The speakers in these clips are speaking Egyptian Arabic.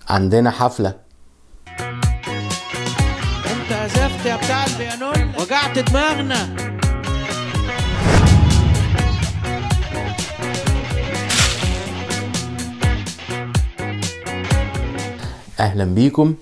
عندنا حفلة انت عزفت يا بتاع البيانون وجعت دماغنا اهلا بيكم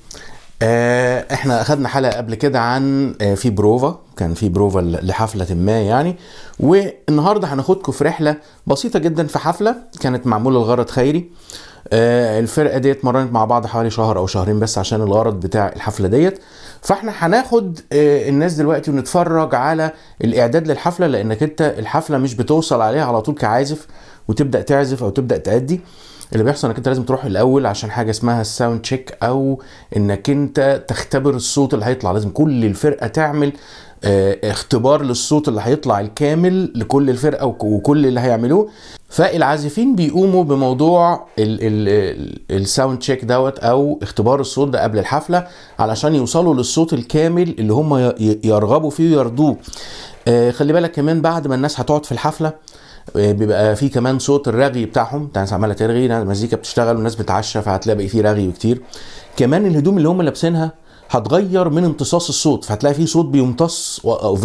آه، احنا اخدنا حلقه قبل كده عن آه، في بروفا كان في بروفا ل- لحفله ما يعني والنهارده هناخدكم في رحله بسيطه جدا في حفله كانت معموله لغرض خيري آه، الفرقه ديت مرنت مع بعض حوالي شهر او شهرين بس عشان الغرض بتاع الحفله ديت فاحنا هناخد آه، الناس دلوقتي ونتفرج على الاعداد للحفله لانك انت الحفله مش بتوصل عليها على طول كعازف وتبدا تعزف او تبدا تأدي اللي بيحصل انك انت لازم تروح الاول عشان حاجه اسمها الساوند تشيك او انك انت تختبر الصوت اللي هيطلع لازم كل الفرقه تعمل آه، اختبار للصوت اللي هيطلع الكامل لكل الفرقه وك- وكل اللي هيعملوه فالعازفين بيقوموا بموضوع الساوند تشيك دوت او اختبار الصوت ده قبل الحفله علشان يوصلوا للصوت الكامل اللي هم ي- ي- يرغبوا فيه ويرضوه آه، خلي بالك كمان بعد ما الناس هتقعد في الحفله بيبقى في كمان صوت الرغي بتاعهم بتاع الناس عماله ترغي ناس مزيكا بتشتغل والناس بتعشى فهتلاقي بقى في رغي كتير كمان الهدوم اللي هم لابسينها هتغير من امتصاص الصوت فهتلاقي في صوت بيمتص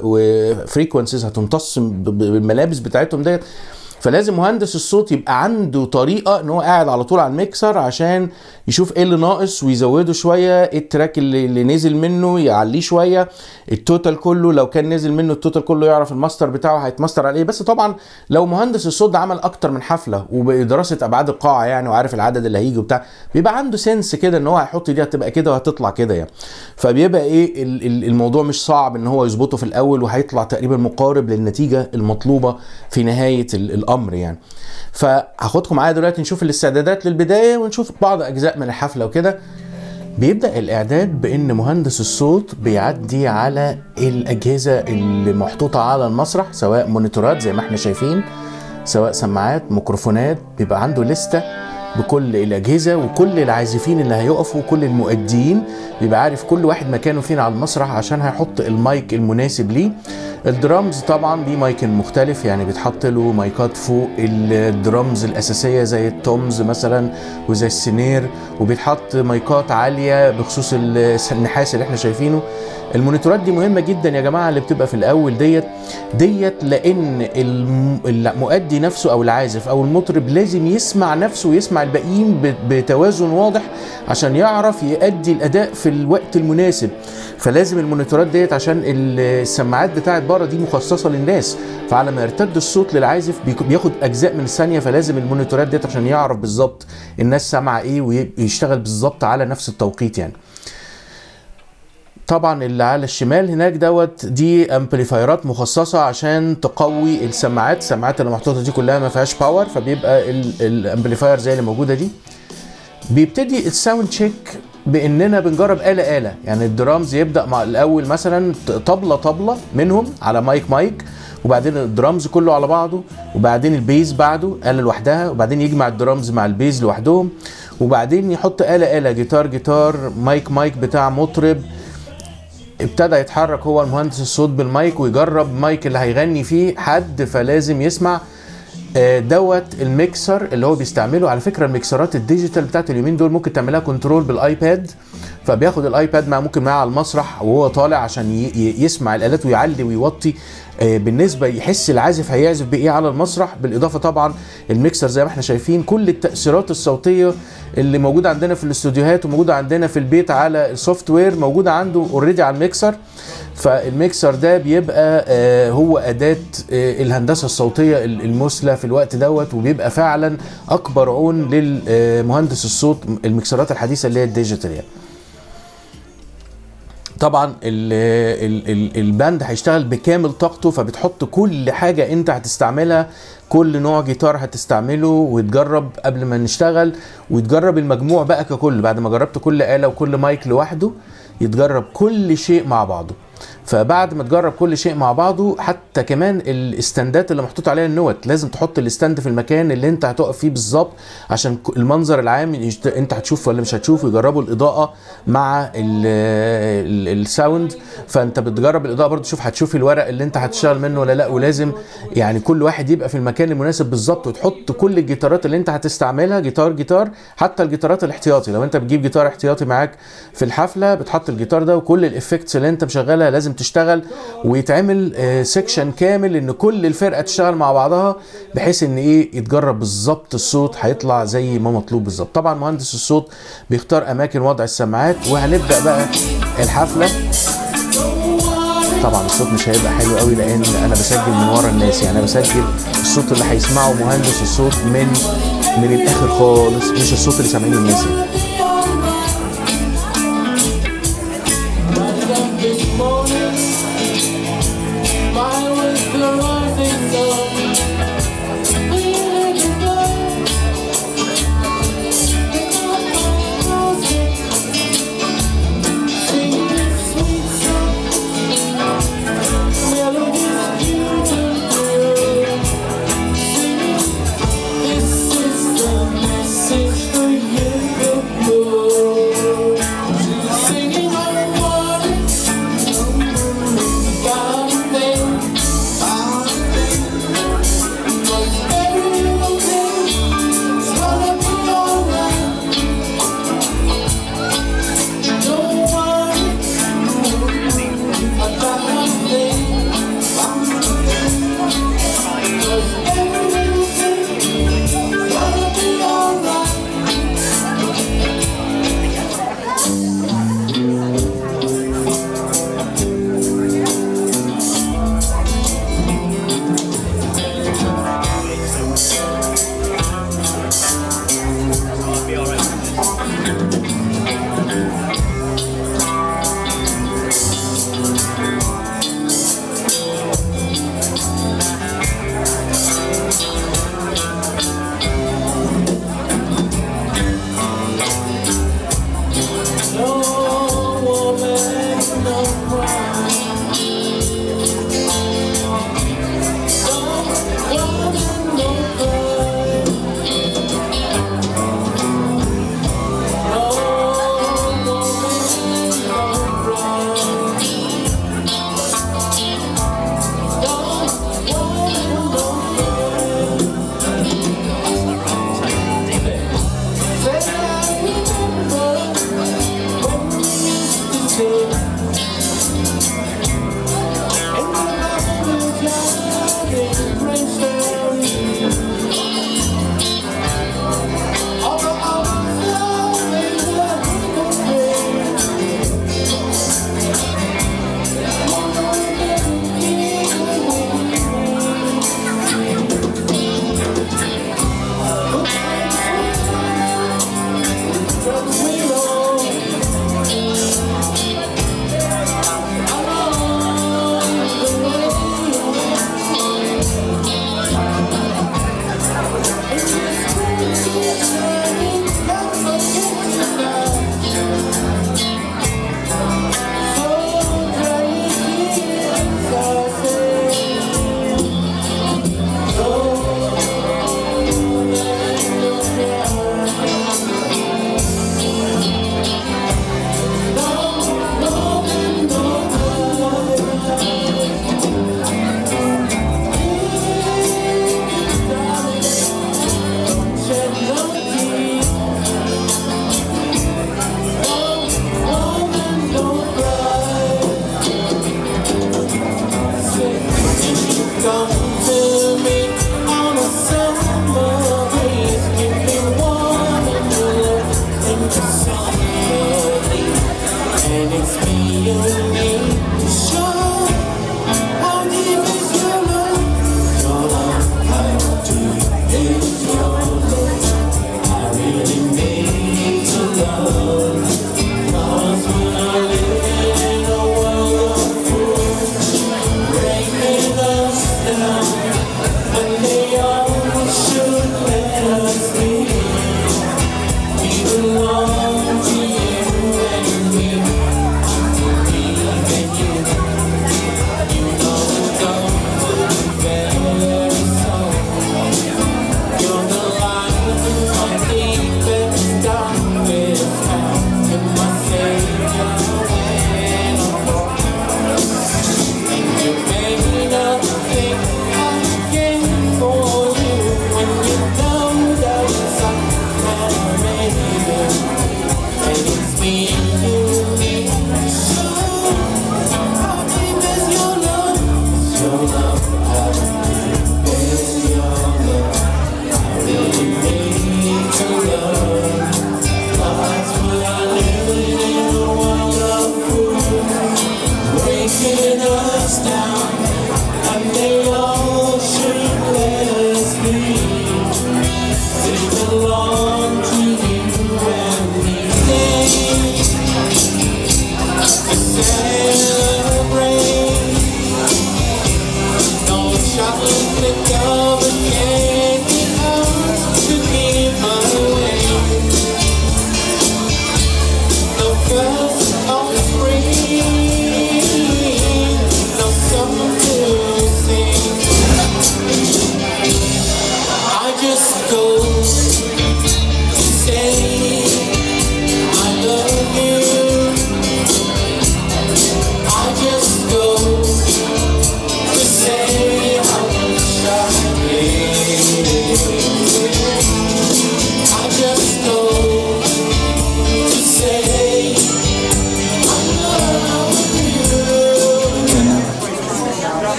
وفريكونسيز هتمتص ب- ب- بالملابس بتاعتهم ديت فلازم مهندس الصوت يبقى عنده طريقه ان هو قاعد على طول على الميكسر عشان يشوف ايه اللي ناقص ويزوده شويه ايه التراك اللي, اللي نزل منه يعليه شويه التوتال كله لو كان نزل منه التوتال كله يعرف الماستر بتاعه هيتماستر عليه بس طبعا لو مهندس الصوت ده عمل اكتر من حفله وبدراسه ابعاد القاعه يعني وعارف العدد اللي هيجي وبتاع بيبقى عنده سنس كده ان هو هيحط دي هتبقى كده وهتطلع كده يعني فبيبقى ايه ال- ال- الموضوع مش صعب ان هو يظبطه في الاول وهيطلع تقريبا مقارب للنتيجه المطلوبه في نهايه ال- الامر يعني فهاخدكم معايا دلوقتي نشوف الاستعدادات للبدايه ونشوف بعض اجزاء من الحفله وكده بيبدا الاعداد بان مهندس الصوت بيعدي على الاجهزه اللي محطوطه على المسرح سواء مونيتورات زي ما احنا شايفين سواء سماعات ميكروفونات بيبقى عنده لستة بكل الأجهزة وكل العازفين اللي هيقفوا وكل المؤديين بيبقى عارف كل واحد مكانه فين على المسرح عشان هيحط المايك المناسب ليه الدرامز طبعا ليه مايك مختلف يعني بيتحط له مايكات فوق الدرامز الأساسية زي التومز مثلا وزي السنير وبيتحط مايكات عالية بخصوص النحاس اللي احنا شايفينه المونيتورات دي مهمه جدا يا جماعه اللي بتبقى في الاول ديت ديت لان الم- المؤدي نفسه او العازف او المطرب لازم يسمع نفسه ويسمع الباقيين ب- بتوازن واضح عشان يعرف يؤدي الاداء في الوقت المناسب فلازم المونيتورات ديت عشان السماعات بتاعت بره دي مخصصه للناس فعلى ما يرتد الصوت للعازف بيك- بياخد اجزاء من الثانيه فلازم المونيتورات ديت عشان يعرف بالظبط الناس سامعه ايه ويشتغل بالظبط على نفس التوقيت يعني طبعا اللي على الشمال هناك دوت دي امبليفايرات مخصصه عشان تقوي السماعات السماعات اللي محطوطه دي كلها ما فيهاش باور فبيبقى ال- الامبليفاير زي اللي موجوده دي بيبتدي الساوند تشيك باننا بنجرب اله اله يعني الدرامز يبدا مع الاول مثلا ط- طبله طبله منهم على مايك مايك وبعدين الدرامز كله على بعضه وبعدين البيز بعده آلة لوحدها وبعدين يجمع الدرامز مع البيز لوحدهم وبعدين يحط آلة آلة جيتار جيتار مايك مايك بتاع مطرب ابتدى يتحرك هو المهندس الصوت بالمايك ويجرب مايك اللي هيغني فيه حد فلازم يسمع آه، دوت الميكسر اللي هو بيستعمله على فكره الميكسرات الديجيتال بتاعت اليومين دول ممكن تعملها كنترول بالايباد فبياخد الايباد مع ممكن معاه على المسرح وهو طالع عشان ي- ي- يسمع الالات ويعلي ويوطي آه، بالنسبه يحس العازف هيعزف بايه على المسرح بالاضافه طبعا الميكسر زي ما احنا شايفين كل التاثيرات الصوتيه اللي موجوده عندنا في الاستوديوهات وموجوده عندنا في البيت على السوفت وير موجوده عنده اوريدي على الميكسر فالميكسر ده بيبقى آه، هو اداه آه، الهندسه الصوتيه ال- المثلى في الوقت دوت وبيبقى فعلا اكبر عون للمهندس الصوت الميكسرات الحديثه اللي هي الديجيتال يعني طبعا ال ال ال الباند هيشتغل بكامل طاقته فبتحط كل حاجه انت هتستعملها كل نوع جيتار هتستعمله وتجرب قبل ما نشتغل وتجرب المجموع بقى ككل بعد ما جربت كل آلة وكل مايك لوحده يتجرب كل شيء مع بعضه فبعد ما تجرب كل شيء مع بعضه حتى كمان الاستندات اللي محطوط عليها النوت لازم تحط الاستند في المكان اللي انت هتقف فيه بالظبط عشان ك- المنظر العام يشت... انت هتشوف ولا مش هتشوف ويجربوا الاضاءه مع ال... ال... الساوند فانت بتجرب الاضاءه برضه تشوف هتشوف الورق اللي انت هتشتغل منه ولا لا ولازم يعني كل واحد يبقى في المكان المناسب بالظبط وتحط كل الجيتارات اللي انت هتستعملها جيتار جيتار حتى الجيتارات الاحتياطي لو انت بتجيب جيتار احتياطي معاك في الحفله بتحط الجيتار ده وكل الافكتس اللي انت مشغلها لازم تشتغل ويتعمل سيكشن كامل ان كل الفرقه تشتغل مع بعضها بحيث ان ايه يتجرب بالظبط الصوت هيطلع زي ما مطلوب بالظبط طبعا مهندس الصوت بيختار اماكن وضع السماعات وهنبدا بقى الحفله طبعا الصوت مش هيبقى حلو قوي لان انا بسجل من ورا الناس يعني انا بسجل الصوت اللي هيسمعه مهندس الصوت من من الاخر خالص مش الصوت اللي سامعينه الناس يعني. Singing on water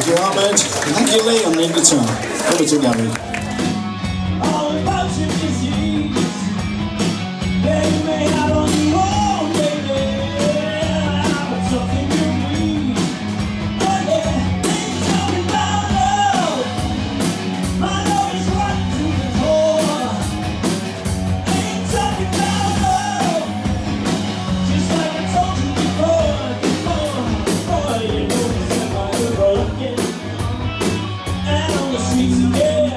you, Ahmed. Thank you, Lee, on lead guitar. Over to Gabby. All about your disease. Yeah, you may not on your own, baby. But something you need. Oh, yeah. Ain't talking about love. My love is right to the core. Ain't talking about love. Just like I told you before, before, before. You know it's in my world again. And on the streets again.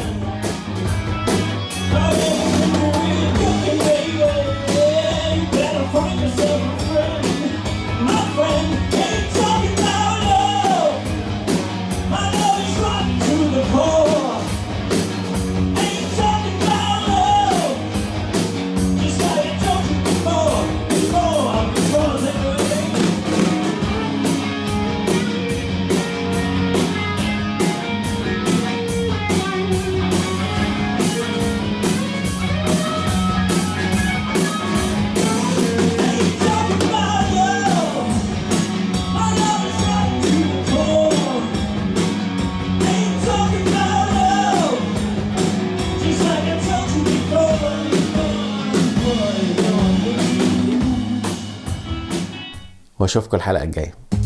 واشوفكم الحلقه الجايه